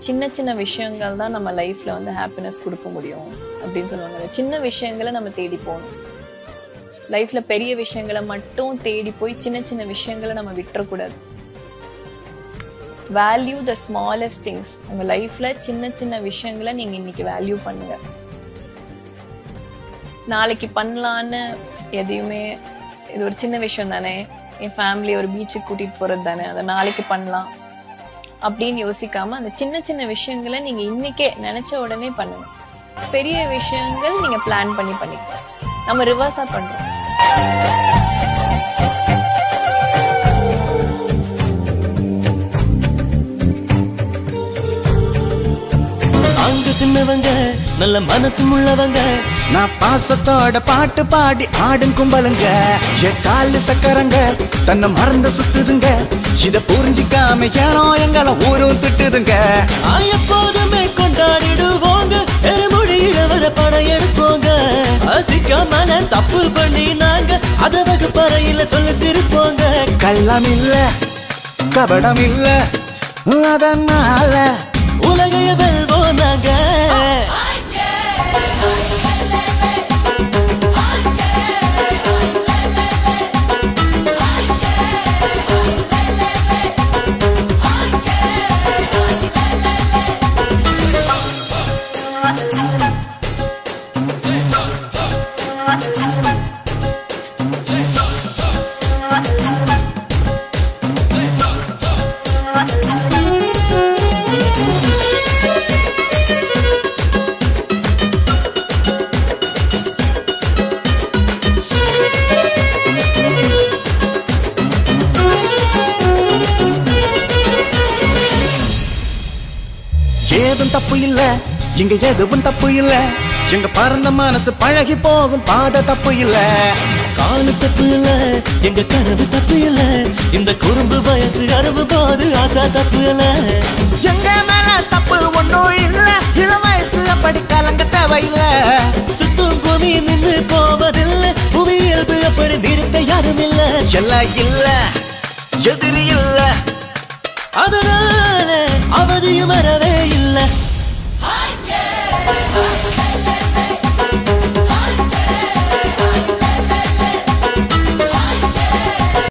சின்ன சின்ன விஷயங்கள் தான் நம்ம லைஃப்ல வந்து ஹாப்பினஸ் கொடுக்க முடியும் அப்படின்னு சொல்லுவாங்க சின்ன விஷயங்களை நம்ம தேடி போகணும் லைஃப்ல பெரிய விஷயங்களை மட்டும் தேடி போய் சின்ன சின்ன விஷயங்களை நம்ம விட்டுறக்கூடாது வேல்யூ த ஸ்மாலஸ்ட் திங்ஸ் உங்க லைஃப்ல சின்ன சின்ன விஷயங்களை நீங்க இன்னைக்கு வேல்யூ பண்ணுங்க நாளைக்கு பண்ணலான்னு எதையுமே இது ஒரு சின்ன விஷயம் தானே என் ஃபேமிலி ஒரு பீச்சுக்கு கூட்டிட்டு போறது தானே அதை நாளைக்கு பண்ணலாம் அப்படின்னு யோசிக்காம அந்த சின்ன சின்ன விஷயங்களை நீங்க இன்னைக்கே நினைச்ச உடனே பண்ணுங்க பெரிய விஷயங்கள் நீங்க பிளான் பண்ணி பண்ணிக்கலாம் நம்ம ரிவர்ஸா பண்றோம் அங்க சின்னவங்க நல்ல மனசு உள்ளவங்க நான் பாசத்தோட பாட்டு பாடி ஆடும் கும்பலுங்க என் காலு சக்கரங்க தன்னை மறந்து சுத்துதுங்க இத புரிஞ்சுக்காம ஏனோ எங்களை ஊரும் திட்டுதுங்க ஆ, எப்போதுமே கொண்டாடிடுவோங்க எருமுடியில வர படம் எடுப்போங்க அசிக்காமல தப்பு பண்ணி நாங்க அத வகுப்பறையில சொல்ல சிரிப்போங்க கள்ளம் இல்ல கபடம் இல்ல அதனால உலகைய வெல்வோம் நாங்க ஏதும் தப்பு இல்ல இங்க எதுவும் தப்பு இல்ல எங்க பறந்த மனசு பழகி போகும் பாத தப்பு இல்ல காலு தப்பு இல்ல எங்க கனவு தப்பு இல்ல இந்த குறும்பு வயசு அறுபு போது ஆசா தப்பு இல்ல எங்க மேல தப்பு ஒண்ணும் இல்ல இள வயசு அப்படி கலங்க தேவையில்ல சுத்தும் பூமி நின்று போவதில்லை புவி இயல்பு அப்படி நிறுத்த யாரும் இல்ல எல்லாம் இல்ல எதிரி இல்ல அதனால அவதிய